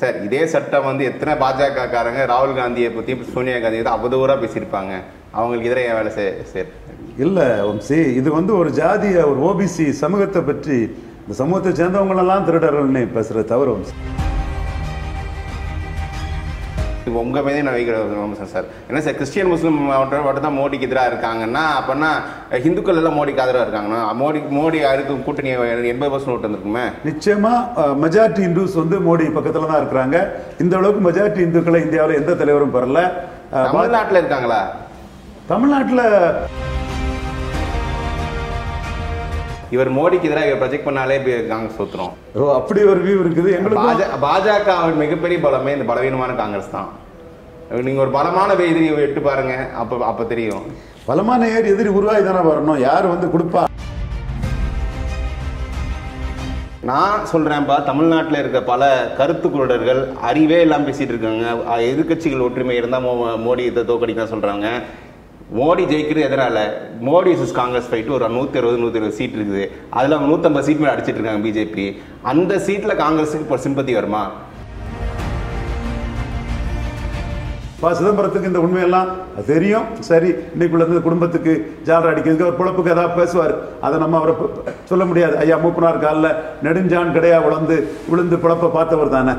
Sir இதே சட்டம் வந்து எத்தனை பாஜக காரங்க ராகுல் காந்தியை பத்தி சோனியா காந்தியை பத்தி அவதூறா பேசியிருப்பாங்க அவங்களுக்கு எதிராக என் வேலை சே- சார் இல்ல வம்சி இது வந்து ஒரு ஜாதிய ஒரு ஓபிசி சமூகத்தை பற்றி இந்த சமூகத்தை சேர்ந்தவங்களெல்லாம் திருடர்கள்னு பேசுறது தவறு வம்சி இப்போ உங்க மீதே நான் வைக்கிற ஒரு விமர்சனம் சார் என்ன சார் கிறிஸ்டியன் முஸ்லீம் மட்டும் மட்டும் தான் மோடிக்கு எதிராக இருக்காங்கன்னா அப்பன்னா ஹிந்துக்கள் எல்லாம் மோடிக்கு ஆதரவாக இருக்காங்கன்னா மோடி மோடி இருக்கும் கூட்டணி எண்பது பர்சன்ட் ஓட்டு வந்திருக்குமே நிச்சயமா மெஜாரிட்டி இந்துஸ் வந்து மோடி பக்கத்துல தான் இருக்கிறாங்க இந்த அளவுக்கு மெஜாரிட்டி இந்துக்களை இந்தியாவில் எந்த தலைவரும் பெறல அஹ், பா- தமிழ்நாட்டில் இருக்காங்களா தமிழ்நாட்டுல இவர் மோடிக்கு எதிராக இவர் ப்ரொஜெக்ட் பண்ணாலே இப்ப காங்கிரஸ் தோத்துரும் ஓ அப்படி ஒரு வியூ இருக்குது எங்களுக்கு பாஜ- பாஜக வின் மிகப்பெரிய பலமே இந்த பலவீனமான காங்கிரஸ் தான் நீங்க ஒரு பலமான எதிரி எட்டு பாருங்க அப்ப அப்ப தெரியும் பலமான ஏர் எதிரி உருவாகி தானே வரணும் யார் வந்து கொடுப்பா நான் சொல்றேன்ப்பா தமிழ்நாட்டில் இருக்க பல கருத்து குருடர்கள் அறிவே இல்லாம பேசிட்டு இருக்காங்க அஹ் எதிர்க்கட்சிகள் ஒற்றுமை இருந்தா மோ- மோடி இதை தோக்கடிக்க சொல்றாங்க மோடி ஜெயிக்கிறது எதனால மோடி வர்சஸ் காங்கிரஸ் ஃபைட் ஒரு நூத்தி அறுபது நூத்தி இருபது சீட் இருக்குது அதுல அவங்க நூத்தம்பது சீட் மேல அடிச்சிட்டு இருக்காங்க பிஜேபி அந்த சீட்ல காங்கிரஸுக்கு இப்போ சிம்பத்தி வருமா பா சிதம்பரத்துக்கு இந்த உண்மையெல்லாம் அது தெரியும் சரி இன்னைக்குள்ள இருந்து குடும்பத்துக்கு ஜாலரா அடிக்கிறதுக்கு அவர் பொழப்புக்கு ஏதாவது பேசுவார் அதை நம்ம அவரை ப- ப- சொல்ல முடியாது ஐயா மூப்பனார் காலில் நெடுஞ்சான் கிடையா விழுந்து விழுந்து பிழப்ப பார்த்தவர் தானே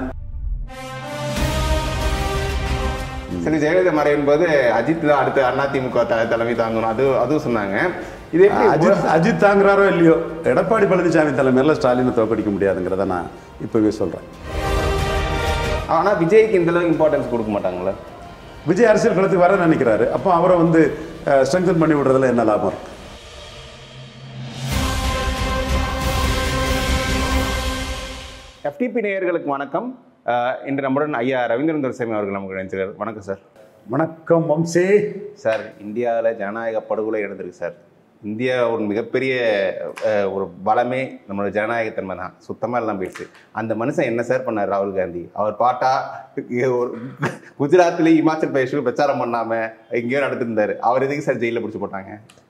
சரி ஜெயலலிதா மறைவின் போது அஜித் தான் அடுத்து அதிமுக த- தலைமை தாங்கணும் அது அதுவும் சொன்னாங்க இது எப்படி அஜித் அஜித் தாங்குறாரோ இல்லையோ எடப்பாடி பழனிசாமி தலைமையில ஸ்டாலினை தோக்கடிக்க முடியாதுங்கிறத நான் இப்பவே சொல்றேன் ஆனா விஜய்க்கு இந்த அளவுக்கு இம்பார்ட்டன்ஸ் கொடுக்க மாட்டாங்களா விஜய் அரசியல் களத்துக்கு வர நினைக்கிறாரு அப்போ அவரை வந்து ஸ்ட்ரெங்தன் பண்ணி விடுறதுல என்ன லாபம் இருக்கு எஃப்டிபி நேயர்களுக்கு வணக்கம் அஹ், இன்று நம்முடன் ஐயா ரவீந்திரன் துரைசாமி அவர்கள் நமக்கு நினைச்சிருக்கார் வணக்கம் சார் வணக்கம் வம்சே சார் இந்தியாவில் ஜனநாயக படுகொலை நடந்திருக்கு சார் இந்தியா ஒரு மிகப்பெரிய அஹ், ஒரு பலமே நம்மளோட ஜனநாயகத்தன்மை தான் சுத்தமாக எல்லாம் போயிடுச்சு அந்த மனுஷன் என்ன சார் பண்ணார் ராகுல் காந்தி அவர் பாட்டா இங்க ஒரு குஜராத்லேயும் இமாச்சல் பிரதேஷ்லையும் பிரச்சாரம் பண்ணாம எங்கேயோ நடத்திருந்தாரு அவர் எதுக்கு சார் ஜெயிலில் பிடிச்சி போட்டாங்க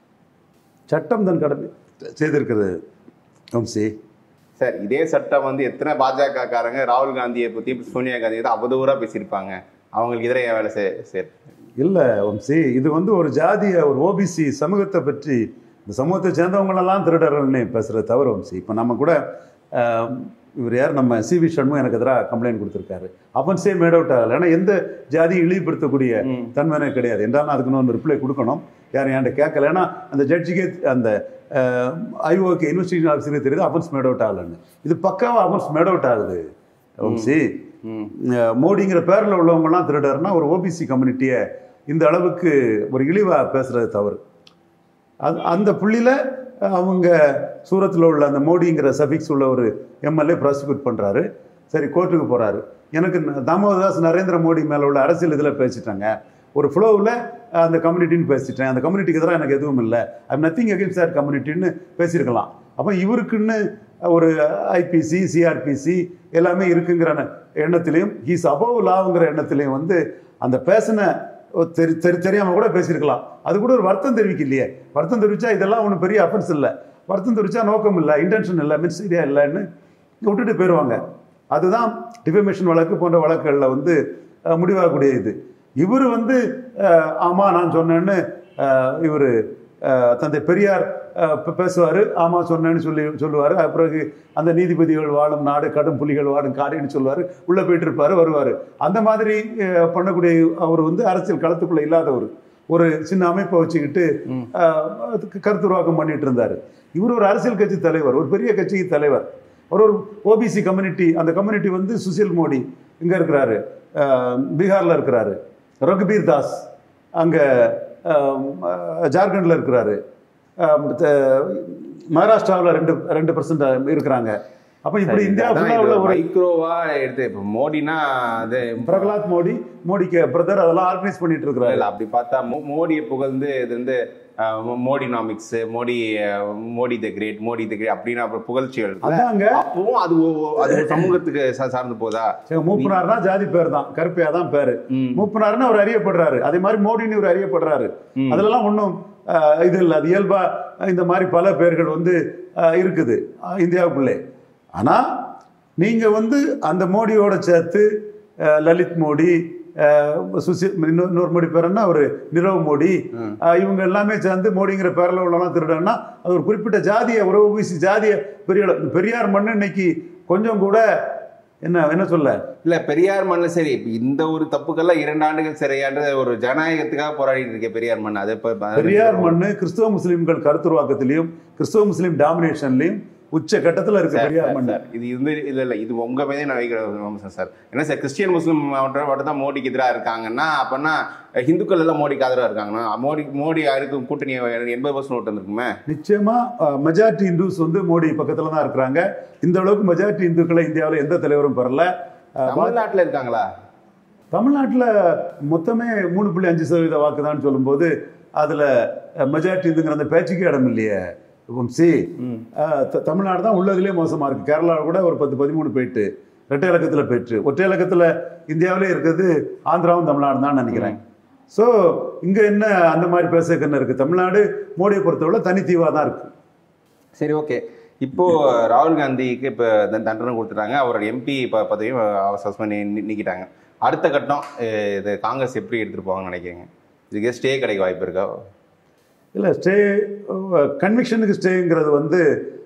சட்டம் தன் கடமை செய்திருக்கிறது வம்சி சார் இதே சட்டம் வந்து எத்தனை பாஜக காரங்க ராகுல் காந்தியை பத்தி சோனியா காந்தியை பத்தி அவதூறா பேசியிருப்பாங்க அவங்களுக்கு எதிராக என் வேலை சே- சார் இல்ல வம்சி இது வந்து ஒரு ஜாதிய ஒரு ஓபிசி சமூகத்தை பற்றி இந்த சமூகத்தை சேர்ந்தவங்களெல்லாம் திருடர்கள்னு பேசுறது தவறு வம்சி இப்போ நம்ம கூட ஆஹ், இவர் யார் நம்ம சி வி சண்முகம் எனக்கு எதிராக கம்ப்ளைண்ட் கொடுத்துருக்காரு அவன்ஸே மேட் அவுட் ஆகலை ஏன்னா எந்த ஜாதியை இழிவுபடுத்தக்கூடிய தன்மைனே கிடையாது என்றாலும் அதுக்கு இன்னொன்று ரிப்ளை கொடுக்கணும் யாரும் என்கிட்ட கேட்கல ஏன்னா அந்த ஜட்ஜிக்கே அந்த ஐஓக்கு இன்வெஸ்டிகேஷன் ஆஃபீஸருக்கு தெரியுது அஃபன்ஸ் மேட் அவுட் ஆகலன்னு இது பக்காவா அஃபன்ஸ் மேட் அவுட் ஆகுது வம்சி அஹ் மோடிங்கிற பேரில் உள்ளவங்கலாம் திருடர்னா ஒரு ஓபிசி கம்யூனிட்டியை இந்த அளவுக்கு ஒரு இழிவா பேசுறது தவறு அது அந்த புள்ளியில அவங்க சூரத்தில் உள்ள அந்த மோடிங்கிற சஃபிக்ஸ் உள்ள ஒரு எம்எல்ஏ ப்ராசிக்யூட் பண்றாரு சரி கோர்ட்டுக்கு போறாரு எனக்கு ந- தாமோதர்தாஸ் நரேந்திர மோடி மேல உள்ள அரசியல் இதில் பேசிட்டாங்க ஒரு ஃப்ளோவில் அந்த கம்யூனிட்டின்னு பேசிட்டேன் அந்த கம்யூனிட்டிக்கு எதிராக எனக்கு எதுவும் இல்லை ஐம் நத்திங் அகேன்ஸ்ட் தட் கம்யூனிட்டின்னு பேசியிருக்கலாம் அப்போ இவருக்குன்னு ஒரு ஐபிசி சிஆர்பிசி எல்லாமே இருக்குங்கிற எண்ணத்திலையும் ஹீஸ் அபவ் லாவுங்கிற எண்ணத்திலையும் வந்து அந்த பேசின தெரி தெரி தெரியாமல் கூட பேசியிருக்கலாம் அது கூட ஒரு வருத்தம் தெரிவிக்கலையே வருத்தம் தெரிவிச்சா இதெல்லாம் ஒன்றும் பெரிய அஃபென்ஸ் இல்லை வருத்தம் தெரிவிச்சா நோக்கம் இல்லை இன்டென்ஷன் இல்லை மின்சீரியா இல்லைன்னு விட்டுட்டு போயிடுவாங்க அதுதான் டிஃபமேஷன் வழக்கு போன்ற வழக்குகளில் வந்து அஹ், முடிவாகக்கூடிய இது இவர் வந்து அஹ், ஆமா நான் சொன்னேன்னு இவர் தந்தை பெரியார் அஹ், பே- பேசுவாரு ஆமா சொன்னேன்னு சொல்லி சொல்லுவாரு அது பிறகு அந்த நீதிபதிகள் வாழும் நாடு கடும் புலிகள் வாழும் காடுன்னு சொல்லுவாரு உள்ள போயிட்டு இருப்பாரு வருவாரு அந்த மாதிரி அஹ், பண்ணக்கூடிய அவர் வந்து அரசியல் களத்துக்குள்ள இல்லாதவர் ஒரு சின்ன அமைப்பை வச்சுக்கிட்டு அஹ், அதுக்கு கருத்துருவாக்கம் பண்ணிட்டு இருந்தாரு இவர் ஒரு அரசியல் கட்சி தலைவர் ஒரு பெரிய கட்சிக்கு தலைவர் அவர் ஒரு ஓபிசி கம்யூனிட்டி அந்த கம்யூனிட்டி வந்து சுசில் மோடி இங்க இருக்கிறாரு அஹ், பீகார்ல இருக்கிறாரு ரகுபீர் தாஸ் அங்க அஹ், ஜார்க்கண்ட்ல இருக்கிறாரு அஹ், த- மகாராஷ்டிராவில் ரெண்டு ரெண்டு பர்சன்ட் இருக்கிறாங்க அப்ப இப்படி இந்தியா ஃபுல்லா உள்ள ஒரு மைக்ரோவா எடுத்து இப்போ மோடினா அது பிரகலாத் மோடி மோடிக்கு பிரதர் அதெல்லாம் ஆர்கனைஸ் பண்ணிட்டு இருக்கிறாரு இல்ல அப்படி பார்த்தா மோ- மோடியை புகழ்ந்து இது வந்து ah, Modinomics Modi ah, Modi the great Modi the great அப்படின்னு அப்புறம் புகழ்ச்சிகள் இருக்குல்ல? அதாங்க அப்பவும் அது ஒ- ஒ- அது ஒரு சமூகத்துக்கு சா- சார்ந்து போதா சரி, மூப்பனார்னா ஜாதி பேர் தான் கருப்பையா தான் பேரு ம். மூப்பனார்னு அவர் அறியப்படுறாரு அதே மாதிரி மோடின்னு இவர் அறியப்படுறாரு அதுலலாம் ஒன்றும் இது இல்லை அது இயல்பா இந்த மாதிரி பல பேர்கள் வந்து அஹ், இருக்குது அஹ், இந்தியாவுக்குள்ளே ஆனா நீங்கள் வந்து அந்த மோடியோட சேர்த்து அஹ், லலித் மோடி அஹ், சுசி இன்னொரு இன்னொரு மோடி பேர் என்ன ஒரு நிரவ் மோடி அஹ், இவங்க எல்லாமே சேர்ந்து மோடிங்கிற பேரில் உள்ளலாம் திருடன்னா அது ஒரு குறிப்பிட்ட ஜாதிய ஒரு ஓபிசி ஜாதிய பெரிய பெரியார் மண்ணு இன்னைக்கு கொஞ்சம் கூட என்ன என்ன சொல்ல இல்ல பெரியார் மண்ணு சரி இப்ப இந்த ஒரு தப்புக்கெல்லாம் இரண்டு ஆண்டுகள் சிறையாண்டு ஒரு ஜனநாயகத்துக்காக போராடிட்டு இருக்க பெரியார் மண் அது இப்ப பெரியார் மண்ணு கிறிஸ்தவ முஸ்லிம்கள் கருத்துருவாக்கத்திலையும் கிறிஸ்தவ முஸ்லீம் டாமினேஷன்லையும் உச்ச கட்டத்துல இருக்கு சார், பெரியார் சார், மண்ணு சார், இது வந்து இல்ல இல்ல இது உங்க மீதே நான் வைக்கிற ஒரு விமர்சனம் சார் என்ன சார் கிறிஸ்டியன் முஸ்லீம் மட்டும் மட்டும் தான் மோடிக்கு எதிராக இருக்காங்கன்னா அப்பன்னா ஹிந்துக்கள் எல்லாம் மோடிக்கு ஆதரவா இருக்காங்கன்னா மோடி மோடி யாருக்கு கூட்டணி எண்பது பர்சன்ட் ஓட்டு வந்திருக்குமே நிச்சயமா மெஜாரிட்டி இந்துஸ் வந்து மோடி பக்கத்துல தான் இருக்கிறாங்க இந்த அளவுக்கு மெஜாரிட்டி இந்துக்களை இந்தியாவில் எந்த தலைவரும் பெறல அஹ், தமிழ்நாட்டுல இருக்காங்களா தமிழ்நாட்டில் மொத்தமே மூணு புள்ளி அஞ்சு சதவீத வாக்கு தான் சொல்லும்போது அதுல மெஜாரிட்டி இதுங்கிற அந்த பேச்சுக்கே இடம் இல்லையே வம்சி அஹ், த- தமிழ்நாடு தான் உள்ளதுலேயே மோசமா இருக்கு கேரளாவில் கூட ஒரு பத்து பதிமூணு போயிட்டு ரெட்டை இலக்கத்தில் போயிட்டு ஒற்றை இலக்கத்தில் இந்தியாவிலே இருக்கிறது ஆந்திராவும் தமிழ்நாடு தான் நினைக்கிறேன் ஸோ இங்க என்ன அந்த மாதிரி பேசுறதுக்கு என்ன இருக்கு தமிழ்நாடு மோடியை பொறுத்தவரை தனித்தீவா தான் இருக்கு சரி ஓகே இப்போ ராகுல் காந்திக்கு இப்போ தண்டனை கொடுத்துட்டாங்க அவரோட எம்பி பதவியும் சஸ்பெண்ட் பண்ணி நீ- நீக்கிட்டாங்க அடுத்த கட்டம் அஹ், இது காங்கிரஸ் எப்படி எடுத்துட்டு போவாங்கன்னு நினைக்கிறீங்க இதுக்கு ஸ்டே கிடைக்க வாய்ப்பு இருக்கா இல்லை ஸ்டே கன்விக்ஷனுக்கு ஸ்டேங்கிறது வந்து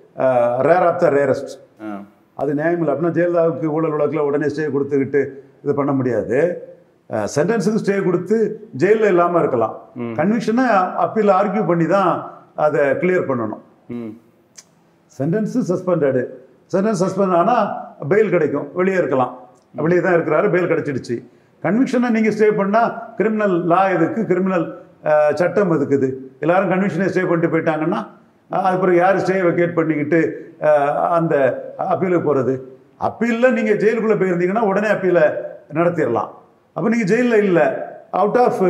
ரேர் ஆஃப் த ரேரஸ்ட் ம். அது நியாயம் இல்லை அப்படின்னா ஜெயலலிதாவுக்கு ஊழல் வழக்கில் உடனே ஸ்டே கொடுத்துக்கிட்டு இது பண்ண முடியாது சென்டென்ஸுக்கு ஸ்டே கொடுத்து ஜெயிலில் இல்லாமல் இருக்கலாம் கன்விக்ஷனை அப்பீல் ஆர்கியூ பண்ணி தான் அதை கிளியர் பண்ணணும் ம் சென்டென்ஸு சஸ்பெண்டடு சென்டென்ஸ் சஸ்பெண்ட் ஆனால் பெயில் கிடைக்கும் வெளியே இருக்கலாம் வெளியே தான் இருக்கிறாரு பெயில் கிடைச்சிடுச்சு கன்விக்ஷனை நீங்கள் ஸ்டே பண்ணால் கிரிமினல் லா எதுக்கு கிரிமினல் சட்டம் எதுக்குது எல்லாரும் கன்விக்ஷனை ஸ்டே பண்ணிட்டு போயிட்டாங்கன்னா அஹ், அது பிறகு யார் ஸ்டே வெக்கேட் பண்ணிக்கிட்டு அஹ், அந்த அப்பீலுக்கு போகிறது அப்பீலில் நீங்கள் ஜெயிலுக்குள்ளே போயிருந்தீங்கன்னா உடனே அப்பீலை நடத்திடலாம் அப்போ நீங்கள் ஜெயிலில் இல்லை அவுட் ஆஃப்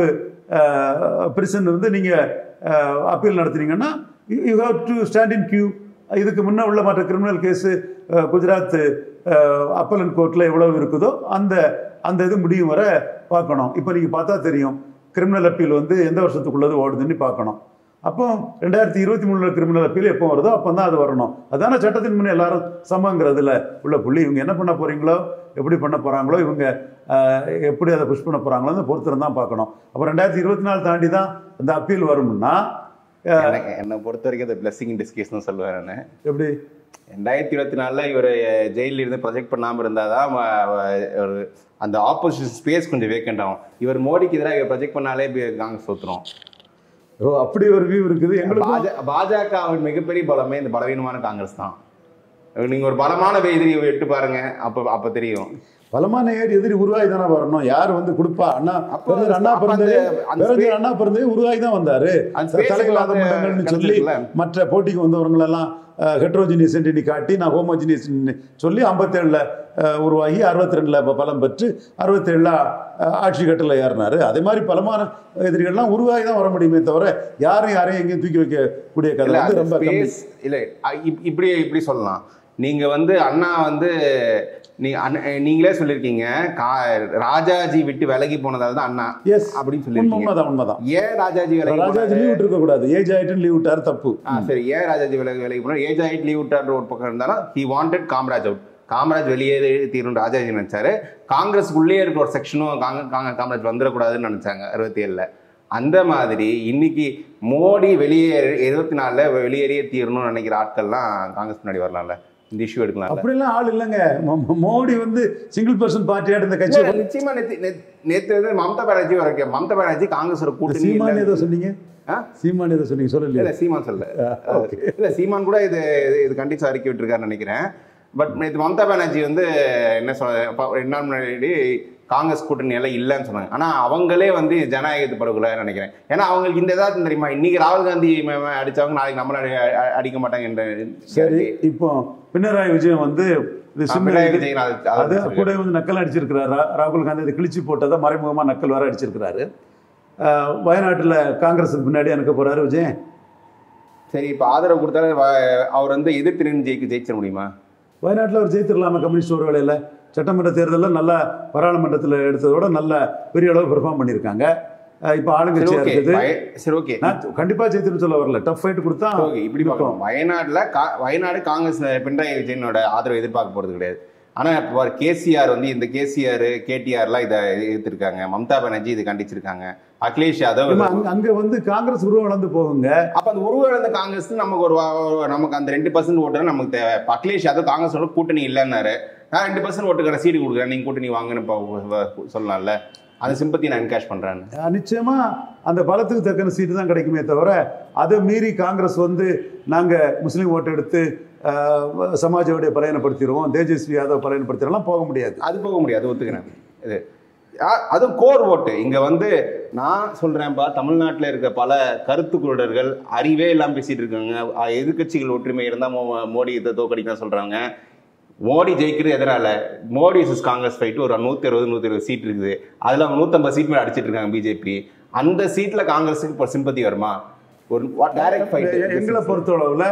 பிரிசன் வந்து நீங்கள் அப்பீல் நடத்துனீங்கன்னா you have to stand in queue இதுக்கு முன்ன உள்ள மற்ற கிரிமினல் கேஸு குஜராத் அப்பலன் கோர்ட்டில் எவ்வளவு இருக்குதோ அந்த அந்த இது முடியும் வரை பார்க்கணும் இப்போ நீங்கள் பார்த்தா தெரியும் கிரிமினல் அப்பீல் வந்து எந்த வருஷத்துக்குள்ளது ஓடுதுன்னு பார்க்கணும் அப்போ ரெண்டாயிரத்தி இருபத்தி மூணுல கிரிமினல் அப்பீல் எப்போ வருதோ அப்போ தான் அது வரணும் அதான சட்டத்தின் முன்னே எல்லாரும் சமங்கிறதுல உள்ள புள்ளி இவங்க என்ன பண்ண போறீங்களோ எப்படி பண்ண போறாங்களோ இவங்க அஹ், எப்படி அதை புஷ் பண்ண போறாங்களோ பொறுத்திருந்து தான் பார்க்கணும் அப்போ ரெண்டாயிரத்தி இருபத்தி நாலு தாண்டி தான் அந்த அப்பீல் வரும்னா அஹ், எனக்கு- என்னை பொறுத்த வரைக்கும் அது பிளஸிங் டிஸ்கேஸ் தான் சொல்லுவேன் நான் எப்படி ரெண்டாயிரத்தி இருபத்தி நாலில் இவர் ஜெயிலில் இருந்து ப்ரொஜெக்ட் பண்ணாமல் இருந்தால் தான் ஒரு அந்த ஆப்போசிஷன் ஸ்பேஸ் கொஞ்சம் வேக்கண்ட் ஆகும் இவர் மோடிக்கு எதிராக இவர் ப்ரொஜெக்ட் பண்ணாலே இப்ப காங்கிரஸ் தோத்துரும் ஓ அப்படி ஒரு வியூ இருக்குது எங்களுக்கு பாஜ பாஜகவின் மிகப்பெரிய பலமே இந்த பலவீனமான காங்கிரஸ் தான் நீங்க ஒரு பலமான எதிரி எட்டு பாருங்க அப்ப அப்ப தெரியும் பலமான ஏர் எதிரி உருவாகி தானே வரணும் யார் வந்து கொடுப்பா அண்ணா அப்போ பெருஞ்சர் அண்ணா அப்ப அந்த- பிறந்தே அந்த பெருஞ்சர் அண்ணா பிறந்தே உருவாகி தான் வந்தாரு அந்த space தலைகளாத வந்து மண்டங்கள்னு சொல்லி கிடைச்சிருக்குல்ல. மற்ற போட்டிக்கு வந்தவங்களெல்லாம் ஹெட்ரோஜினியஸ் என்டிட்டி காட்டி நான் ஹோமோஜினியஸ் சொல்லி ஐம்பத்தேழில் உருவாகி அறுபத்தி ரெண்டில் பலம் பெற்று அறுபத்தேழில் ஆட்சி கட்டில் ஏறினாரு அதே மாதிரி பலமான எதிரிகள்லாம் உருவாகி தான் வர முடியுமே தவிர யாரும் யாரையும் எங்கேயும் தூக்கி வைக்கக்கூடிய கதை இல்ல வந்து அந்த ரொம்ப கம்மி ஸ்பேஸ் இல்ல அ- இப்- இப்படி இப்படி சொல்லலாம் நீங்க வந்து அண்ணா வந்து நீ அண்ண- நீங்களே சொல்லியிருக்கீங்க கா- ராஜாஜி விட்டு விலகி போனதால தான் அண்ணா எஸ் அப்படின்னு உண்மை சொல்லியிருக்கீங்க உண்மைதான் உண்மைதான் ஏன் ராஜாஜி விலகி ராஜாஜி போனாரு? லீவ் விட்டுருக்க கூடாது ஏஜ் ஆயிட்டுன்னு லீவ் விட்டாரு தப்பு ஆ, சரி ஏன் ராஜாஜி விலகி விலகி போனார் ஏஜ் ஆயிட் லீவ் விட்டார் ஒரு பக்கம் இருந்தாலும் he wanted Kamaraj out Kamaraj வெளியே தீரும் ராஜாஜி நினைச்சாரு காங்கிரஸ்க்குள்ளேயே இருக்க ஒரு செக்ஷனும் காங்க காங்க- காமராஜ் வந்துடக்கூடாதுன்னு நினைச்சாங்க அறுபத்தி ஏழுல அந்த மாதிரி இன்னைக்கு மோடி வெளியே இருபத்தி நாலுல வெளியேறியே தீரணும்னு நினைக்கிற ஆட்கள்லாம் காங்கிரஸ் முன்னாடி வரலாம்ல இந்த இஷ்யூ எடுக்கலாம் அப்படிலாம் ஆள் இல்லைங்க மோ- மோ- மோடி வந்து சிங்கிள் பர்சன் பார்ட்டியாட்டு இந்த கட்சியை இல்ல, நிச்சயமா நேத்து நேத்து- நேத்து வந்து மம்தா பானர்ஜி வரைக்கும் மம்தா பானர்ஜி காங்கிரஸோட கூட்டணி சீமான் இல்ல. ஏதோ சொன்னீங்க ஆ? சீமான் ஏதோ சொன்னீங்க சொல்லலையே இல்ல சீமான் சொல்ல ஓகே இல்ல சீமான் கூட இது இது- இது கண்டிச்சு அறிக்கை விட்டுருக்காருன்னு நினைக்கிறேன் பட் நேற்று மம்தா பானர்ஜி வந்து என்ன சொல்ல அப்ப ரெண்டு நாள் முன்னாடி காங்கிரஸ் கூட்டணி எல்லாம் இல்லைன்னு சொன்னாங்க ஆனா அவங்களே வந்து ஜனநாயகத்து படுகொலைன்னு நினைக்கிறேன் ஏன்னா அவங்களுக்கு இந்த ஏதாவது தெரியுமா இன்னைக்கு ராகுல் காந்தி ம- ம- அடிச்சவங்க நாளைக்கு நம்மள அடி- அ- அடிக்க மாட்டாங்க என்ற சரி இப்போ பினராயி விஜயன் வந்து இது ஆ, சிம்ம பினராயி விஜயன் அது- அது அது சொல்லிருக்காரு. கூட வந்து நக்கல் அடிச்சிருக்கிறாரு ரா- ராகுல் காந்தி அதை கிழிச்சு போட்டதை மறைமுகமா நக்கல் வர அடிச்சிருக்கிறாரு அஹ், வயநாட்டுல காங்கிரஸுக்கு பின்னாடி அனுக்க போறாரு விஜயன் சரி இப்ப ஆதரவு கொடுத்தாலும் வ- அவர் வந்து எதிர்த்து நின்று ஜெயிக்க ஜெயிச்சிட முடியுமா வயநாட்டில் அவர் ஜெயித்திரலாமா கம்யூனிஸ்ட் ஒரு வேளையில் சட்டமன்ற தேர்தலில் நல்ல பாராளுமன்றத்தில் எடுத்ததோட நல்ல பெரிய அளவு பெர்ஃபார்ம் பண்ணியிருக்காங்க அஹ், இப்போ சரி ஆளுங்கட்சியாக ஓகே இருக்குது சரி ஓகே நான் கண்டிப்பா ஜெயித்துன்னு சொல்ல வரல டஃப் ஃபைட் கொடுத்தா ஓகே இப்படி பார்க்கலாம் வயநாடுல கா- வயநாடு காங்கிரஸ் பினராயி விஜயனோட ஆதரவு எதிர்பார்க்க போறது கிடையாது ஆனா இப்போ கேசிஆர் வந்து இந்த கேசிஆர் கேடிஆர்லாம் இதை எதிர்த்திருக்காங்க மம்தா பானர்ஜி இதை கண்டிச்சிருக்காங்க அகிலேஷ் யாதவ் ஏம்மா, அங்க அங்க வந்து காங்கிரஸ் உருவம் வளர்ந்து போகுங்க அப்ப அந்த உருவழந்த காங்கிரஸ் நமக்கு ஒரு வா- ஒரு- நமக்கு அந்த ரெண்டு பர்சன்ட் ஓட்டு தான் நமக்கு தேவை இப்ப அகிலேஷ் யாதவ் காங்கிரஸோட கூட்டணி இல்லைன்னாரு நான் ரெண்டு பர்சன்ட் ஓட்டுக்கான சீட்டு கொடுக்குறேன் நீங்க கூட்டணி வாங்கன்னு இப்போ வ- சொல்லலாம்ல அந்த சிம்பத்தி நான் என்கேஷ் பண்றேன் அஹ் நிச்சயமா அந்த பலத்துக்கு தக்கன சீட்டு தான் கிடைக்குமே தவிர அதை மீறி காங்கிரஸ் வந்து நாங்க முஸ்லீம் ஓட்டு எடுத்து அஹ், சமாஜ்வாடியை பலையனப்படுத்திடுவோம் தேஜஸ்வி யாதவ் பலையனப்படுத்திடலாம் போக முடியாது அது போக முடியாது ஒத்துக்கிறேன் இது ஆ- அதுவும் கோர் ஓட்டு இங்க வந்து நான் சொல்றேன்ப்பா தமிழ்நாட்டில் இருக்க பல கருத்து குருடர்கள் அறிவே இல்லாம பேசிட்டு இருக்காங்க ஆ, எதிர்க்கட்சிகள் ஒற்றுமை இருந்தா மோ- மோடி இதை தோக்கடிக்கலாம் சொல்றாங்க மோடி ஜெயிக்கிறது எதனால மோடி vs காங்கிரஸ் ஃபைட்டு ஒரு நூத்தி அறுபது நூத்தி இருபது சீட் இருக்குது அதுல அவங்க நூத்தம்பது சீட் மேல அடிச்சிட்டு இருக்காங்க பிஜேபி அந்த சீட்ல காங்கிரஸுக்கு இப்போ சிம்பத்தி வருமா ஒரு டைரக்ட் ஃபைட் எங்களை பொறுத்தளவில்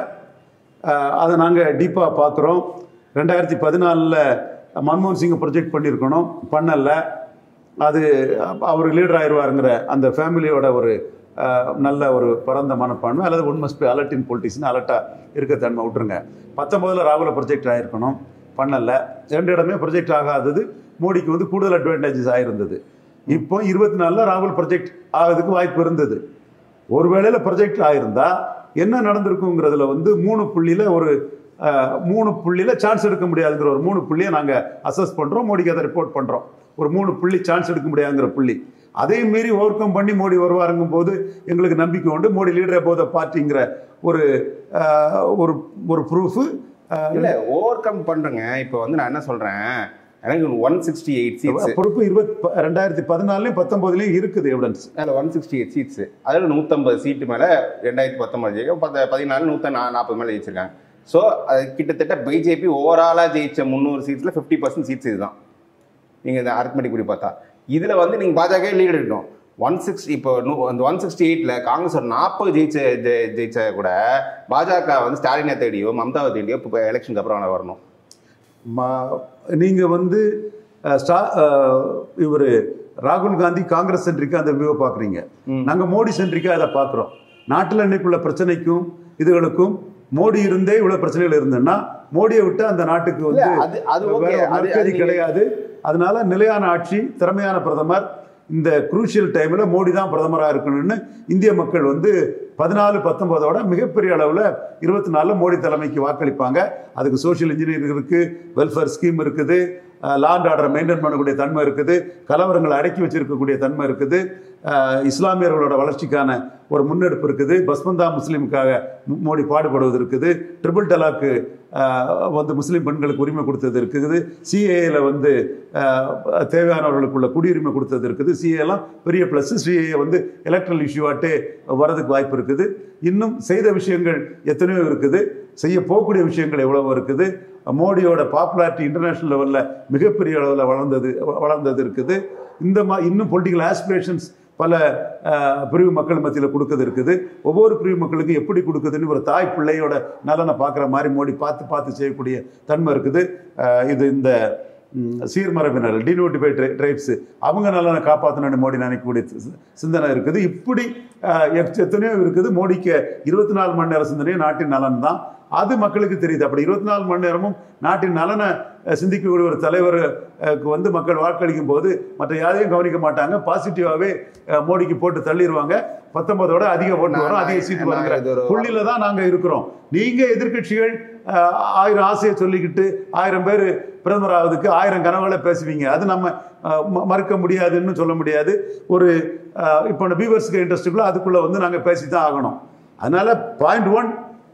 அதை நாங்கள் டீப்பாக பார்க்குறோம் ரெண்டாயிரத்தி பதினாலில் மன்மோகன் சிங்கை ப்ரொஜெக்ட் பண்ணியிருக்கணும் பண்ணல அது அவர் லீடர் ஆயிடுவாருங்கிற அந்த ஃபேமிலியோட ஒரு அஹ், நல்ல ஒரு பரந்த மனப்பான்மை அல்லது one must be alert in பொலிட்டிக்ஸ்னு அலர்ட்டாக இருக்க தன்மை விட்டுருங்க பத்தொன்பதில் ராகுல ப்ரொஜெக்ட் ஆகிருக்கணும் பண்ணல ரெண்டு இடமே ப்ரொஜெக்ட் ஆகாதது மோடிக்கு வந்து கூடுதல் அட்வான்டேஜஸ் ஆயிருந்தது இப்போ இருபத்தி நாலில் ராகுல் ப்ரொஜெக்ட் ஆகிறதுக்கு வாய்ப்பு இருந்தது ஒருவேளையில் ப்ரொஜெக்ட் ஆயிருந்தா என்ன நடந்திருக்குங்கிறதுல வந்து மூணு புள்ளியில ஒரு அஹ், மூணு புள்ளியில சான்ஸ் எடுக்க முடியாதுங்கிற ஒரு மூணு புள்ளியை நாங்க அசஸ் பண்றோம் மோடிக்கு அதை ரிப்போர்ட் பண்றோம் ஒரு மூணு புள்ளி சான்ஸ் எடுக்க முடியாதுங்கிற புள்ளி அதையும் மீறி ஓவர் கம் பண்ணி மோடி வருவாருங்கும் போது எங்களுக்கு நம்பிக்கை உண்டு மோடி லீடர் போத பார்ட்டிங்கிற ஒரு அஹ், ஒரு ஒரு ப்ரூஃப் இல்ல ஓவர் கம் பண்றேங்க இப்போ வந்து நான் என்ன சொல்றேன் எனக்கு ஒன் சிக்ஸ்டி எயிட் சீட்ஸ் பொறுப்பு இருபத்தி ரெண்டாயிரத்தி பதினாலுலயும் பத்தொன்பதுலயும் இருக்குது எவிடன்ஸ் அதில் ஒன் சிக்ஸ்டி எயிட் சீட்ஸ் அதில் நூற்றம்பது சீட்டு மேலே ரெண்டாயிரத்தி பத்தொம்பது ஜெயிக்க பத்து பதினாலு நூற்றி நா நாற்பது மேலே ஜெயிச்சிருக்காங்க ஸோ அது கிட்டத்தட்ட பிஜேபி ஓவராலாக ஜெயிச்ச முந்நூறு சீட்ஸில் ஃபிஃப்டி பர்சன்ட் சீட்ஸ் இதுதான் நீங்கள் இந்த அரித்மெட்டிக் படி பார்த்தா இதில் வந்து நீங்கள் பாஜக லீட் எடுக்கணும் ஒன் சிக்ஸ் இப்போ நூ அந்த ஒன் சிக்ஸ்டி எயிட்டில் காங்கிரஸ் ஒரு நாற்பது ஜெயிச்ச ஜெ- ஜெயிச்சா கூட பாஜக வந்து ஸ்டாலினை தேடியோ மம்தாவை தேடியோ இப்போ எலெக்ஷனுக்கு அப்புறம் வரணும் நீங்க வந்து அஹ், ஸ்டா இவர் ராகுல் காந்தி காங்கிரஸ் சென்ட்ரிக்கா அந்த வியூவை பாக்குறீங்க ம். நாங்க மோடி சென்ட்ரிக்கா அதை பார்க்குறோம் நாட்டில் இன்னைக்குள்ள பிரச்சனைக்கும் இதுகளுக்கும் மோடி இருந்தே இவ்வளவு பிரச்சனைகள் இருந்ததுன்னா மோடியை விட்டு அந்த நாட்டுக்கு இல்ல, வந்து அது அது வேற ஓகே ஒரு அது நற்கதி அது நீங்க- கிடையாது அதனால நிலையான ஆட்சி திறமையான பிரதமர் இந்த குரூஷியல் டைம்ல மோடி தான் பிரதமராக இருக்கணும்னு இந்திய மக்கள் வந்து பதினாலு பத்தொன்பதோட மிகப்பெரிய அளவில் இருபத்தி நாலுல மோடி தலைமைக்கு வாக்களிப்பாங்க அதுக்கு சோஷியல் இன்ஜினியரிங் இருக்கு வெல்ஃபேர் ஸ்கீம் இருக்குது லா அண்ட் ஆர்டரை மெயின்டைன் பண்ணக்கூடிய தன்மை இருக்குது கலவரங்களை அடக்கி வச்சிருக்கக்கூடிய தன்மை இருக்குது அஹ், இஸ்லாமியர்களோட வளர்ச்சிக்கான ஒரு முன்னெடுப்பு இருக்குது பஸ்மந்தா முஸ்லீமுக்காக மு- மோடி பாடுபடுவது இருக்குது ட்ரிபிள் டலாக்கு வந்து முஸ்லீம் பெண்களுக்கு உரிமை கொடுத்தது இருக்குது சிஏஏல வந்து அஹ், தேவையானவர்களுக்குள்ள குடியுரிமை கொடுத்தது இருக்குது சிஏலாம் பெரிய ப்ளஸ் சிஏஏ வந்து எலக்ட்ரல் இஷ்யூவாட்டே வரதுக்கு வாய்ப்பு இருக்குது இன்னும் செய்த விஷயங்கள் எத்தனையோ இருக்குது செய்ய போகக்கூடிய விஷயங்கள் எவ்வளவோ இருக்குது மோடியோட பாப்புலாரிட்டி இன்டர்நேஷனல் லெவலில் மிகப்பெரிய அளவில் வளர்ந்தது வளர்ந்தது இருக்குது இந்த மா இன்னும் பொலிட்டிக்கல் ஆஸ்பிரேஷன்ஸ் பல அஹ், பிரிவு மக்கள் மத்தியில் கொடுக்கறது இருக்குது ஒவ்வொரு பிரிவு மக்களுக்கும் எப்படி கொடுக்குதுன்னு ஒரு தாய் பிள்ளையோட நலனை பார்க்குற மாதிரி மோடி பார்த்து பார்த்து செய்யக்கூடிய தன்மை இருக்குது அஹ், இது இந்த ம், சீர்மரபினர் டினோட்டிஃபைட் ட்ரைப்ஸ் அவங்க நலனை காப்பாற்றணும்னு மோடி நினைக்கக்கூடிய சி- சிந்தனை இருக்குது இப்படி அஹ், எத்- எத்தனையோ இருக்குது மோடிக்கு இருபத்தி நாலு மணி நேரம் சிந்தனையும் நாட்டின் நலன் தான் அது மக்களுக்கு தெரியுது அப்படி இருபத்தி நாலு மணி நேரமும் நாட்டின் நலனை அஹ், சிந்திக்கக்கூடிய ஒரு தலைவர் அஹ், க்கு வந்து மக்கள் வாக்களிக்கும் போது மற்ற யாரையும் கவனிக்க மாட்டாங்க பாசிட்டிவாகவே மோடிக்கு போட்டு தள்ளிடுவாங்க பத்தொன்பதோட அதிக ஓட்டு வரும் அதிக சீட் நான் வருங்கிற இது ஒரு- புள்ளியில தான் நாங்க இருக்கிறோம் நீங்க எதிர்க்கட்சிகள் அஹ், ஆயிரம் ஆசையை சொல்லிக்கிட்டு ஆயிரம் பேர் பிரதமர் ஆவதுக்கு ஆயிரம் கனவுகளை பேசுவீங்க அது நம்ம அஹ், ம- மறுக்க முடியாதுன்னு சொல்ல முடியாது ஒரு அஹ், இப்போ பீவர்ஸ்க்கு இன்ட்ரெஸ்ட்டுக்குள்ள அதுக்குள்ள வந்து நாங்க பேசி தான் ஆகணும் அதனால பாயிண்ட் ஒன்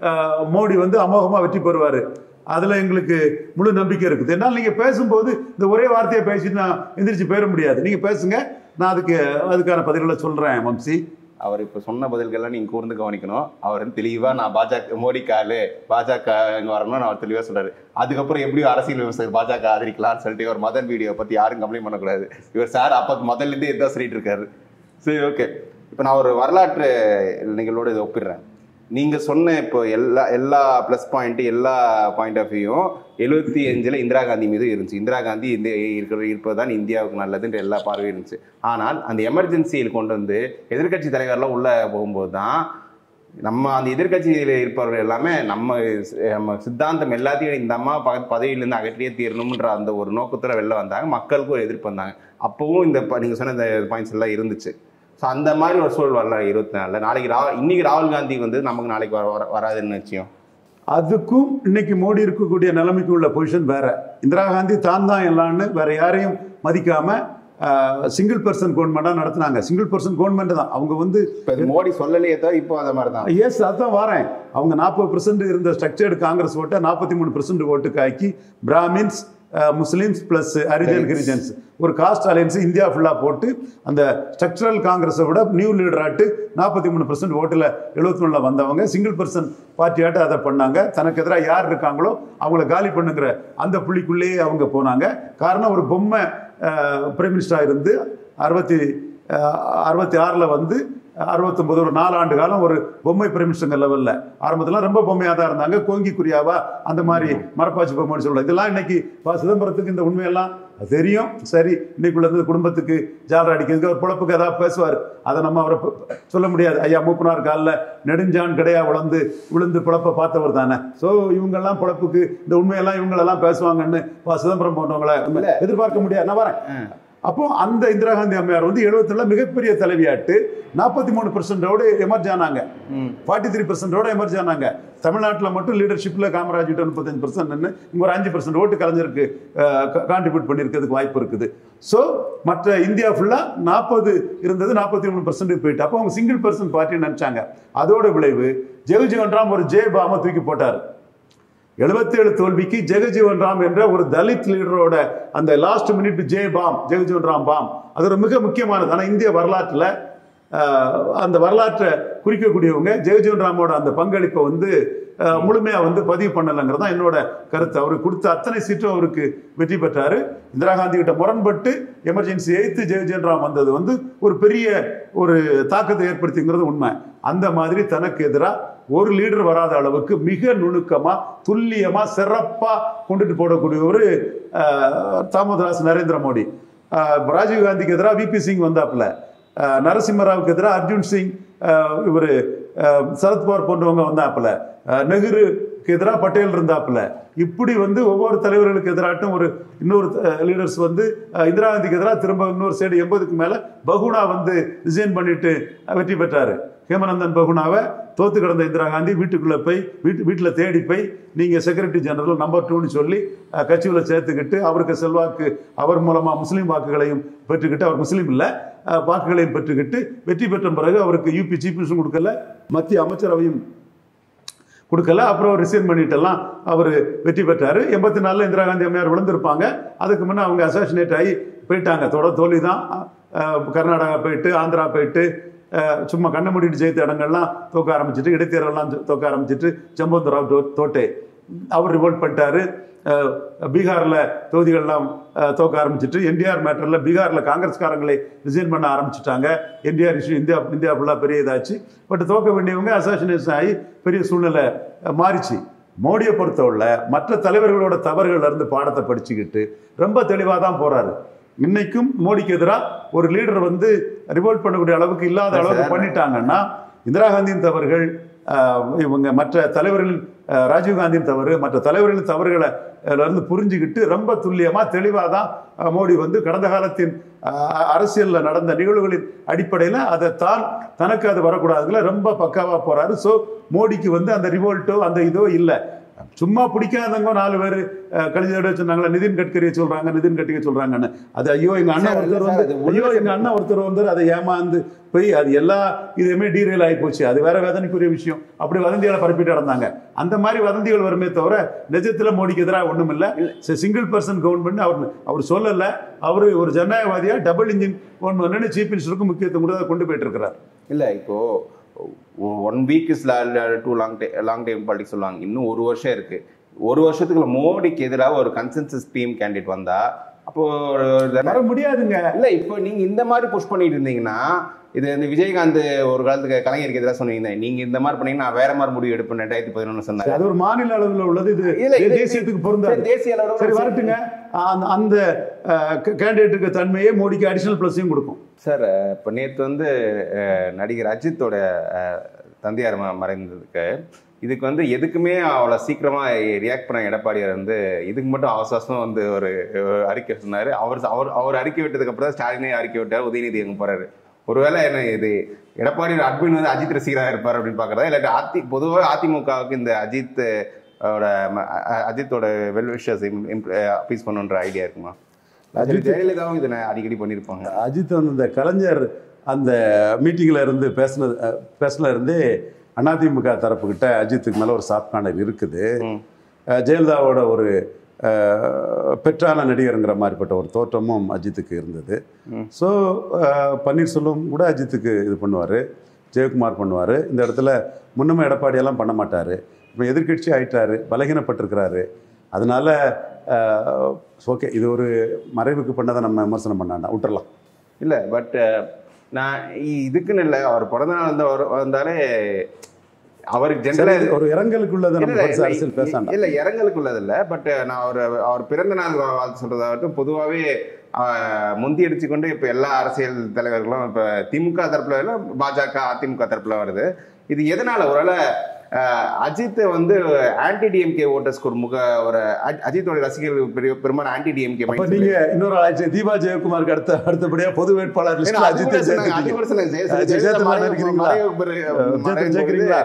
மோடி வந்து அமோகமா வெற்றி பெறுவாரு அதுல எங்களுக்கு முழு நம்பிக்கை இருக்குது என்னால் நீங்க பேசும்போது இந்த ஒரே வார்த்தையை பேசிட்டு நான் எந்திரிச்சு போயிட முடியாது நீங்க பேசுங்க நான் அதுக்கு அதுக்கான பதில்களை சொல்றேன் வம்சி அவர் இப்போ சொன்ன பதில்கள்லாம் நீங்கள் கூர்ந்து கவனிக்கணும் அவர் வந்து தெளிவா நான் பாஜக மோடி காலு பாஜக இங்க வரணும்னு அவர் தெளிவா சொல்றாரு அதுக்கப்புறம் எப்படியும் அரசியல் விவசாயம் பாஜக ஆதரிக்கலாம்னு சொல்லிட்டு ஒரு மதன் வீடியோ பத்தி யாரும் கம்ப்ளைண்ட் பண்ணக்கூடாது இவர் சார் அப்போ முதல்ல இருந்தே இதுதான் சொல்லிட்டு இருக்காரு சரி ஓகே இப்போ நான் ஒரு வரலாற்று நிகழ்வோடு இதை ஒப்பிடுறேன் நீங்க சொன்ன இப்போ எல்லா எல்லா ப்ளஸ் பாயிண்ட் எல்லா பாயிண்ட் ஆஃப் வியூவும் எழுபத்தி அஞ்சுல இந்திரா காந்தி மீது இருந்துச்சு இந்திரா காந்தி இந்த இருக்கிற இருப்பதுதான் இந்தியாவுக்கு நல்லதுன்ற எல்லா பார்வையும் இருந்துச்சு ஆனால் அந்த எமர்ஜென்சியில் கொண்டு வந்து எதிர்க்கட்சி தலைவர்லாம் உள்ள போகும்போது தான் நம்ம அந்த எதிர்க்கட்சியில் இருப்பவர்கள் எல்லாமே நம்ம நம்ம சித்தாந்தம் எல்லாத்தையும் இந்த அம்மா ப பதவியிலேருந்து அகற்றியே தீரணும்ன்ற அந்த ஒரு நோக்கத்தில் வெளில வந்தாங்க மக்களுக்கும் ஒரு எதிர்ப்பு வந்தாங்க அப்போவும் இந்த ப- நீங்க சொன்ன இந்த பாயிண்ட்ஸ் எல்லாம் இருந்துச்சு ஸோ அந்த மாதிரி ஒரு சூழல் வரல இருபத்தி நாலில் நாளைக்கு ரா இன்னைக்கு ராகுல் காந்தி வந்து நமக்கு நாளைக்கு வர வர- வராதுன்னு நிச்சயம் அதுக்கும் இன்னைக்கு மோடி இருக்கக்கூடிய நிலைமைக்கு உள்ள பொசிஷன் வேற இந்திரா காந்தி தான் தான் எல்லாம்னு வேற யாரையும் மதிக்காம சிங்கிள் பர்சன் கவர்மெண்டாக நடத்துனாங்க சிங்கிள் பர்சன் கவர்மெண்ட் தான் அவங்க வந்து இப்போ மோடி சொல்லலையே தவிர இப்போ அந்த மாதிரி தான் எஸ் அதான் வரேன் அவங்க நாற்பது பர்சன்ட் இருந்த ஸ்ட்ரக்சர்டு காங்கிரஸ் ஓட்டை நாற்பத்தி மூணு பர்சன்ட் ஓட்டுக்கு ஆக்கி Brahmins Muslims plus Harijan Girijans ஒரு காஸ்ட் அலையன்ஸ் இந்தியா ஃபுல்லாக போட்டு அந்த ஸ்ட்ரக்சரல் காங்கிரஸை விட நியூ லீடர் ஆட்டு நாற்பத்தி மூணு பர்சன்ட் ஓட்டில் எழுபத்தி வந்தவங்க சிங்கிள் பர்சன் பார்ட்டியாட்டு அதை பண்ணாங்க தனக்கு எதிராக யார் இருக்காங்களோ அவங்கள காலி பண்ணுங்கிற அந்த புள்ளிக்குள்ளேயே அவங்க போனாங்க காரணம் ஒரு பொம்மை பிரைம் மினிஸ்டராக இருந்து அறுபத்தி அறுபத்தி ஆறில் வந்து அறுபத்தொம்பது ஒரு நாலாண்டு காலம் ஒரு பொம்மை பிரைம் மினிஸ்டர் லெவலில் ஆரம்பத்தில் ரொம்ப பொம்மையாக தான் இருந்தாங்க கோங்கி குறியாவா அந்த மாதிரி மரப்பாச்சி பொம்மைன்னு சொல்லுவாங்க இதெல்லாம் இன்னைக்கு ப. சிதம்பரத்துக்கு இந்த உண்மையெல்லாம் தெரியும் சரி இன்னைக்குள்ள இருந்து குடும்பத்துக்கு ஜாலரா அடிக்கிறதுக்கு அவர் பொழப்புக்கு ஏதாவது பேசுவார் அதை நம்ம அவரை ப- சொல்ல முடியாது ஐயா மூப்பனார் காலில் நெடுஞ்சான் கிடையா விழுந்து விழுந்து பிழப்ப பார்த்தவர் தானே ஸோ இவங்கெல்லாம் பிழப்புக்கு இந்த உண்மையெல்லாம் இவங்களெல்லாம் பேசுவாங்கன்னு ப. சிதம்பரம் போன்றவங்களை எதிர்பார்க்க முடியாது நான் வரேன் அப்போ அந்த இந்திரா காந்தி அம்மையார் வந்து எழுபத்துல மிகப்பெரிய தலைவியாட்டு நாற்பத்தி மூணு பர்சன்டோடு எமர்ஜ் ஆனாங்க ஃபார்ட்டி த்ரீ பர்சன்டோட எமர்ஜ் ஆனாங்க தமிழ்நாட்டில் மட்டும் லீடர்ஷிப்பில் காமராஜ் கிட்ட முப்பத்தஞ்சு பர்சன்ட் இங்கே ஒரு அஞ்சு பர்சன்ட் ஓட்டு கலைஞருக்கு கான்ட்ரிபியூட் பண்ணியிருக்கிறதுக்கு வாய்ப்பு இருக்குது ஸோ மற்ற இந்தியா ஃபுல்லாக நாற்பது இருந்தது நாற்பத்தி மூணு பர்சன்ட் போயிட்டு அப்போ அவங்க சிங்கிள் பர்சன்ட் பார்ட்டின்னு நினச்சாங்க அதோட விளைவு ஜெகஜீவன் ராம் ஒரு ஜே பாம தூக்கி போட்டார் எழுபத்தேழு தோல்விக்கு ஜெகஜீவன் ராம் என்ற ஒரு தலித் லீடரோட அந்த last minute J bomb Jagjivan Ram bomb அது ஒரு மிக முக்கியமானது ஆனால் இந்திய வரலாற்றில் அந்த வரலாற்றை குறிக்கக்கூடியவங்க ஜெகஜீவன் ராமோட அந்த பங்களிப்பை வந்து அஹ், முழுமையா வந்து பதிவு பண்ணலைங்கிறது தான் என்னோட கருத்து அவருக்கு கொடுத்த அத்தனை சீட்டும் அவருக்கு வெற்றி பெற்றாரு இந்திரா காந்தி கிட்ட முரண்பட்டு எமர்ஜென்சி எய்த்து ஜெகஜீவன் ராம் வந்தது வந்து ஒரு பெரிய ஒரு தாக்கத்தை ஏற்படுத்திங்கிறது உண்மை அந்த மாதிரி தனக்கு எதிராக ஒரு லீடர் வராத அளவுக்கு மிக நுணுக்கமா துல்லியமா சிறப்பா கொண்டுட்டு போடக்கூடிய ஒரு தாமோதராஸ் நரேந்திர மோடி அஹ், ராஜீவ் காந்திக்கு எதிராக விபி சிங் வந்தாப்புல அஹ், நரசிம்மராவுக்கு எதிராக அர்ஜுன் சிங் இவர் சரத்பவார் போன்றவங்க வந்தாப்புல அஹ், நெஹ்ருக்கு எதிராக பட்டேல் இருந்தாப்புல இப்படி வந்து ஒவ்வொரு தலைவர்களுக்கு எதிராட்டும் ஒரு இன்னொரு லீடர்ஸ் வந்து அஹ், இந்திரா காந்திக்கு எதிராக திரும்ப இன்னொரு சைடு எண்பதுக்கு மேல பகுனா வந்து ரிசைன் பண்ணிட்டு அஹ், வெற்றி பெற்றாரு ஹேமநந்தன் பகுனாவை தோத்து கிடந்த இந்திரா காந்தி வீட்டுக்குள்ள போய் வீட்டு வீட்டில் தேடி போய் நீங்க செக்ரட்டரி ஜெனரல் நம்பர் டூன்னு சொல்லி அஹ், கட்சியில சேர்த்துக்கிட்டு அவருக்கு செல்வாக்கு அவர் மூலமா முஸ்லீம் வாக்குகளையும் பெற்றுக்கிட்டு அவர் முஸ்லீம் இல்ல அஹ், வாக்குகளையும் பெற்றுக்கிட்டு வெற்றி பெற்ற பிறகு அவருக்கு யூபி சீஃப் மினிஸ்டர் கொடுக்கல மத்திய அமைச்சரவையும் கொடுக்கல அப்புறம் ரிசைன் பண்ணிட்டெல்லாம் அவர் வெற்றி பெற்றாரு எண்பத்தி நாலில் இந்திரா காந்தி அம்மையார் விழுந்திருப்பாங்க அதுக்கு முன்னே அவங்க அசாசினேட் ஆகி போயிட்டாங்க தொடர் தோல்வி தான் அஹ், கர்நாடகா போயிட்டு ஆந்திரா போயிட்டு அஹ், சும்மா கண்ண மூடிட்டு ஜெயித்த இடங்கள்லாம் தோக்க ஆரம்பிச்சிட்டு இடைத்தேர்தலாம் தோக்க ஆரம்பிச்சிட்டு ஜம்பவந்த் ராவ் தோ- தோட்டே அவர் ரிவோல்ட் பண்ணிட்டாரு அஹ், பீகார்ல தொகுதிகள்லாம் அஹ், தோக்க ஆரம்பிச்சிட்டு என்டிஆர் மேட்டர்ல பீகார்ல காங்கிரஸ்காரங்களை ரிசைன் பண்ண ஆரம்பிச்சிட்டாங்க என்டிஆர் இஷ்யூ இந்தியா இந்தியா ஃபுல்லாக பெரிய இதாச்சு பட் தோக்க வேண்டியவங்க அசாசினேஷன் ஆகி பெரிய சூழ்நிலை அஹ், மாறிச்சு மோடியை பொறுத்தவரை மற்ற தலைவர்களோட தவறுகள்ல இருந்து பாடத்தை படிச்சுக்கிட்டு ரொம்ப தெளிவாக தான் போறாரு இன்னைக்கும் மோடிக்கு எதிராக ஒரு லீடர் வந்து ரிவோல்ட் பண்ணக்கூடிய அளவுக்கு இல்லாத அளவுக்கு பண்ணிட்டாங்கன்னா இந்திரா காந்தியின் தவறுகள் ஆஹ், இவங்க மற்ற தலைவர்களின் ஆஹ், ராஜீவ் காந்தியின் தவறு மற்ற தலைவர்களின் தவறுகளை அதுல இருந்து புரிஞ்சுக்கிட்டு ரொம்ப துல்லியமா தெளிவாக தான் ஆஹ், மோடி வந்து கடந்த காலத்தின் ஆஹ், அரசியல்ல நடந்த நிகழ்வுகளின் அடிப்படையில் அதை தான் தனக்கு அது வரக்கூடாதுல ரொம்ப பக்காவா போறாரு ஸோ மோடிக்கு வந்து அந்த ரிவோல்ட்டோ அந்த இதோ இல்லை சும்மா பிடிக்காதவங்க நாலு பேர் கழிஞ்சோட சொன்னாங்களா நிதின் கட்கரியை சொல்றாங்க நிதின் கட்கரி சொல்றாங்கன்னு அது ஐயோ எங்க அண்ணன் சார், ஒருத்தர் சார், வந்து அது உள்ள ஐயோ எங்க அண்ணன் ஒருத்தர் வந்து அதை ஏமாந்து போய் அது எல்லா இதுவுமே டீரெயில் ஆகி போச்சு அது வேற வேதனைக்குரிய விஷயம் அப்படி வதந்திகளை பரப்பிட்டு நடந்தாங்க அந்த மாதிரி வதந்திகள் வருமே தவிர நிஜத்துல மோடிக்கு எதிராக ஒண்ணும் இல்ல சிங்கிள் பர்சன் கவர்மெண்ட் அவர் அவர் சொல்லல அவர் ஒரு ஜனநாயகவாதியா டபுள் இன்ஜின் கவர்மெண்ட் சீஃப் மினிஸ்டருக்கும் முக்கியத்துவம் கொடுத்து அதை கொண்டு போயிட்டு இருக்கிறார் இல்லை இப்போ one week is too long day long time politics சொல்லுவாங்க இன்னும் ஒரு வருஷம் இருக்கு ஒரு வருஷத்துக்குள்ள மோடிக்கு எதிராக ஒரு கன்சென்சஸ் டீம் கேண்டிடேட் வந்தா அப்போ ஒரு வர முடியாதுங்க இல்ல இப்போ நீங்க இந்த மாதிரி புஷ் பண்ணிட்டு இருந்தீங்கன்னா இது இந்த விஜயகாந்த் ஒரு காலத்துக்கு கலைஞருக்கு எதிராக சொன்னீங்க நீங்க இந்த மாதிரி பண்ணீங்கன்னா நான் வேற மாதிரி முடிவு எடுப்பேன் ரெண்டாயிரத்தி பதினொன்று சொன்னாங்க அது ஒரு மாநில அளவில் உள்ளது இது இல்ல, இது- தேசியத்துக்கு பொருந்தாது சரி, தேசிய அளவுல சரி வரட்டுங்க அந்த அந்த கேண்டிடேட்டுக்கு தன்மையே மோடிக்கு அடிஷனல் பிளஸையும் கொடுக்கும் சார் இப்போ நேற்று வந்து அஹ், நடிகர் அஜித்தோட அஹ், தந்தையார் ம- மறைந்ததுக்கு இதுக்கு வந்து எதுக்குமே அவ்வளோ சீக்கிரமாக ரியாக்ட் பண்ண எடப்பாடியார் வந்து இதுக்கு மட்டும் அவசரம் வந்து ஒரு ஒரு அறிக்கை சொன்னார் அவர் அவர் அவர் அறிக்கை விட்டதுக்கு அப்புறம் தான் ஸ்டாலினே அறிக்கை விட்டார் உதயநிதி எங்கே போறாரு ஒருவேளை என்ன இது எடப்பாடி அட்மின் வந்து அஜித் ரசிகராக இருப்பார் அப்படின்னு பார்க்குறதா இல்லாட்டி அதி பொதுவாக அதிமுகவுக்கு இந்த அஜித் ஓட ம- அ- அஜித்தோட வெல் விஷஸ் அப்பீஸ் பண்ணுன்ற ஐடியா இருக்குமா அஜித் ஜெயலலிதாவும் இதை அடிக்கடி பண்ணியிருப்பாங்க அஜித் வந்து இந்த கலைஞர் அந்த மீட்டிங்கில் இருந்து பேசினது அஹ், பேசின இருந்தே அதிமுக தரப்புக்கிட்ட அஜித்துக்கு மேலே ஒரு சாஃப்ட் கார்னர் இருக்குது ம். அஹ், ஜெயலலிதாவோட ஒரு அஹ், பெற்றான நடிகருங்கிற மாதிரிப்பட்ட ஒரு தோற்றமும் அஜித்துக்கு இருந்தது ம். ஸோ பன்னீர்செல்வம் கூட அஜித்துக்கு இது பண்ணுவார் ஜெயக்குமார் பண்ணுவார் இந்த இடத்துல முன்னமே எடப்பாடியெல்லாம் பண்ண மாட்டார் இப்போ எதிர்க்கட்சி ஆயிட்டாரு பலகீனப்பட்டிருக்கிறாரு அதனால ஓகே இது ஒரு மறைவுக்கு பண்ணதை நம்ம விமர்சனம் பண்ணாண்டா விட்டுறலாம் இல்லை பட் நான் இ- இதுக்குன்னு இல்லை அவர் பிறந்த நாள் வந்து அவர் வந்தாலே அவருக்கு சரி, ஜென்ரலாக ஒரு இரங்கலுக்குள்ளதை நம்ம இல்ல, பெருசா இல்ல, அரசியல் பேசாண்டா இல்ல இறங்கலுக்கு உள்ளது இல்ல பட் நான் அவர் அவர் பிறந்த நாள் வா- வாழ்த்து சொல்றதாகட்டும் பொதுவாகவே முந்தி அடிச்சு கொண்டு இப்ப எல்லா அரசியல் தலைவர்களும் இப்ப திமுக தரப்புல இல்ல பாஜக அதிமுக தரப்புல வருது இது எதனால ஒருவேளை அஹ், அஜித் வந்து ஆன்டி டிஎம்கே ஓட்டர்ஸ்க்கு ஒரு முக ஒரு அஜ்- அஜித்தோட ரசிகர்கள் பெரிய பெரும்பாலும் ஆன்டி டிஎம்கே அப்ப நீங்க இன்னொரு ஆட்சி தீபா ஜெயக்குமாருக்கு அடுத்த அடுத்தபடியா பொது வேட்பாளர் லிஸ்ட்ல அஜித்தை சேர்த்துட்டீங்க அஜித் சேர்த்துலாம் நினைக்கிறீங்களா? சேர்த்து சேர்க்கிறீங்களா?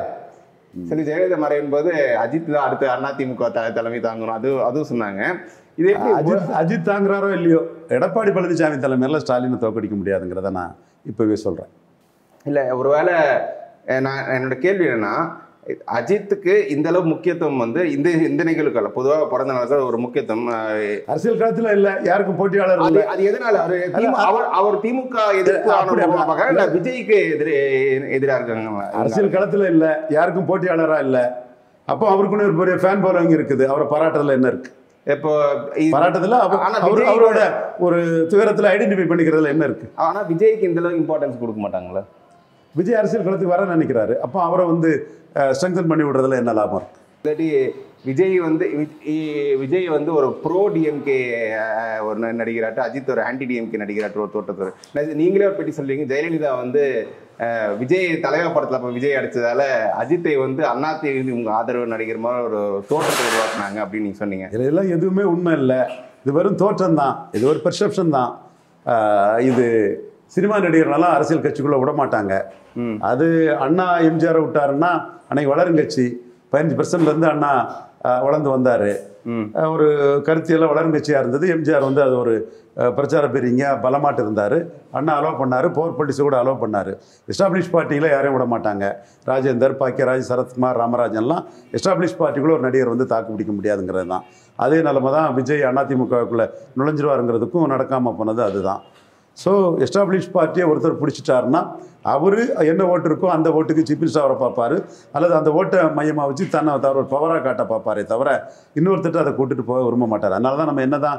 சரி ஜெயலலிதா மறையும் போது அஜித் தான் அடுத்து அதிமுக த- தலைமை தாங்கணும் அது அதுவும் சொன்னாங்க இது எப்படி அஜித் அஜித் தாங்குறாரோ இல்லையோ எடப்பாடி பழனிசாமி தலைமையில ஸ்டாலினை தோக்கடிக்க முடியாதுங்கிறத நான் இப்பவே சொல்றேன் இல்ல ஒருவேளை அஹ், நான் என்னோட கேள்வி என்னன்னா அஜித்துக்கு இந்த அளவு முக்கியத்துவம் வந்து இந்த இந்த நிகழ்வுக்கு அல்ல பொதுவாக பிறந்த நாளுக்கு ஒரு முக்கியத்துவம் அஹ், அரசியல் களத்துல இல்ல யாருக்கும் போட்டியாளர் அது இல்ல அது எதனால அவர் திமு- அவர் அவர் திமுக எதிர்ப்பு அப்படி ஆனவங்க அப்படி. பார்க்கறாரா? இல்ல விஜய்க்கு எதிரே எதிரா இருக்காங்க அரசியல் களத்துல இல்ல யாருக்கும் போட்டியாளரா இல்ல அப்போ அவருக்குன்னு ஒரு பெரிய ஃபேன் ஃபாலோவிங் இருக்குது அவரை பாராட்டுறதுல என்ன இருக்கு இப்போ இது- பாராட்டுறதுல அவர் ஆனா அவர்- விஜய் அவரோட ஒரு துயரத்துல ஐடென்டிஃபை பண்ணிக்கிறதுல என்ன இருக்கு ஆனா விஜய்க்கு இந்த அளவுக்கு இம்பார்ட்டன்ஸ் கொடுக்க மாட்டாங்களா விஜய் அரசியல் களத்துக்கு வர நினைக்கிறாரு அப்போ அவரை வந்து ஸ்ட்ரெங்தன் பண்ணி விடுறதுல என்ன லாபம் இருக்கு இல்லாட்டி விஜய் வந்து வி- இ- விஜய் வந்து ஒரு ப்ரோ டிஎம்கே ஒரு ந- நடிகராட்டு அஜித் ஒரு ஆன்டி டிஎம்கே நடிகராட்டு ஒரு தோட்டத்தோர் ந- நீங்களே ஒரு பெட்டி சொல்றீங்க ஜெயலலிதா வந்து அஹ், விஜய் தலைவர் படத்துல அப்ப விஜய் அடிச்சதால அஜித்தை வந்து அண்ணாத்தி உங்க ஆதரவு நடிகர் மாதிரி ஒரு தோற்றத்தை உருவாக்குனாங்க அப்படின்னு நீங்க சொன்னீங்க இதெல்லாம் எதுவுமே உண்மை இல்லை இது வெறும் தோற்றம் தான் இது ஒரு பெர்செப்ஷன் தான் ஆஹ் இது சினிமா நடிகர்களெல்லாம் அரசியல் கட்சிக்குள்ளே விட மாட்டாங்க ம். அது அண்ணா எம்ஜிஆரை விட்டாருன்னா அன்னைக்கு வளருங்கட்சி பதினஞ்சு பர்சன்ட்லேருந்து அண்ணா ஆஹ் வளர்ந்து வந்தார் ம் ஒரு கருத்தியெல்லாம் வளருங்கட்சியாக இருந்தது எம்ஜிஆர் வந்து அது ஒரு அஹ், பிரச்சார பெரியங்க பலமாட்டு இருந்தார் அண்ணா அலோவ் பண்ணார் போர் பொலிட்டிக்ஸ் கூட அலோவ் பண்ணார் எஸ்டாப்ளிஷ் பார்ட்டியில் யாரையும் விட மாட்டாங்க ராஜேந்தர் பாக்கியராஜ் சரத்குமார் ராமராஜன்லாம் எஸ்டாப்ளிஷ் பார்ட்டிக்குள்ள ஒரு நடிகர் வந்து தாக்கு பிடிக்க முடியாதுங்கிறது தான் அதே நிலமை தான் விஜய் அதிமுகவுக்குள்ளே நுழைஞ்சிருவாருங்கிறதுக்கும் நடக்காமல் போனது அதுதான் ஸோ எஸ்டாப்ளிஷ் பார்ட்டியை ஒருத்தர் பிடிச்சிட்டாருன்னா அவர் என்ன ஓட்டு இருக்கோ அந்த ஓட்டுக்கு சீஃப் மினிஸ்டர் அவரை பார்ப்பாரு அல்லது அந்த ஓட்டை மையமாக வச்சு தன்னை தவிர ஒரு பவராக காட்ட பார்ப்பாரே தவிர இன்னொருத்தட்ட அதை கூட்டிட்டு போக விரும்ப மாட்டார் அதனால தான் நம்ம என்ன தான்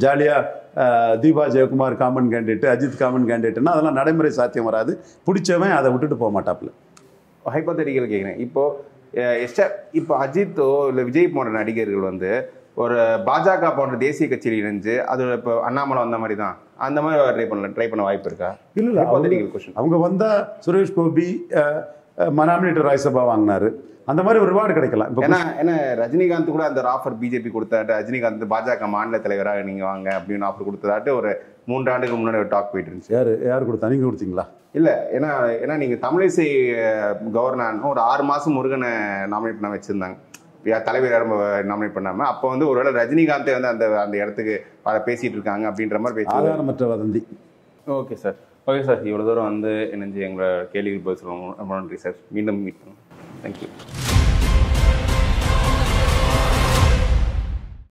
ஜாலியாக Deepa Jayakumar common candidate Ajith common கேண்டிடேட்னா அதெல்லாம் நடைமுறை சாத்தியம் வராது பிடிச்சவன் அதை விட்டுட்டு போக மாட்டாப்புல ஹைப்போதெட்டிக்கல் கேட்குறேன் இப்போ அஹ், எஸ்டா இப்போ அஜித்தோ இல்லை விஜய் போன்ற நடிகர்கள் வந்து ஒரு பாஜக போன்ற தேசிய கட்சியில் இணைஞ்சு அது இப்போ அண்ணாமலை வந்த மாதிரி தான் அந்த மாதிரி ட்ரை பண்ணல ட்ரை பண்ண வாய்ப்பு இருக்கா இல்லை இல்லை அவங்க ஹைப்போதெட்டிக்கல் கொஸ்டின் அவங்க வந்தால் சுரேஷ் கோபி மனாமினேட்டர் ராஜ்சபா வாங்கினாரு அந்த மாதிரி ஒரு ரிவார்டு கிடைக்கலாம் இப்போ ஏன்னா ஏன்னா ரஜினிகாந்த் கூட அந்த ஆஃபர் பிஜேபி கொடுத்தாட்டு ரஜினிகாந்த் பாஜக மாநில தலைவராக நீங்க வாங்க அப்படின்னு ஆஃபர் கொடுத்ததாட்டு ஒரு மூன்று ஆண்டுக்கு முன்னாடி ஒரு டாக் போயிட்டு இருந்துச்சு யார் யார் கொடுத்தா நீங்கள் கொடுத்தீங்களா இல்ல ஏன்னா ஏன்னா நீங்க தமிழிசை கவர்னர் ஒரு ஆறு மாசம் முருகனை நாமினேட் பண்ண வச்சிருந்தாங்க யா- தலைவர் யாரும் நாமினேட் பண்ணாம அப்போ வந்து ஒருவேளை ரஜினிகாந்தே வந்து அந்த அந்த இடத்துக்கு வர பேசிட்டு இருக்காங்க அப்படின்ற மாதிரி பேசி ஆதாரமற்ற வதந்தி ஓகே சார் ஓகே சார் இவ்வளோ தூரம் வந்து இணைஞ்சு எங்களோட கேள்விகள் பதில் சொல்லுவோம் ரொம்ப நன்றி சார் மீண்டும் மீட் பண்ணுவோம் தேங்க்யூ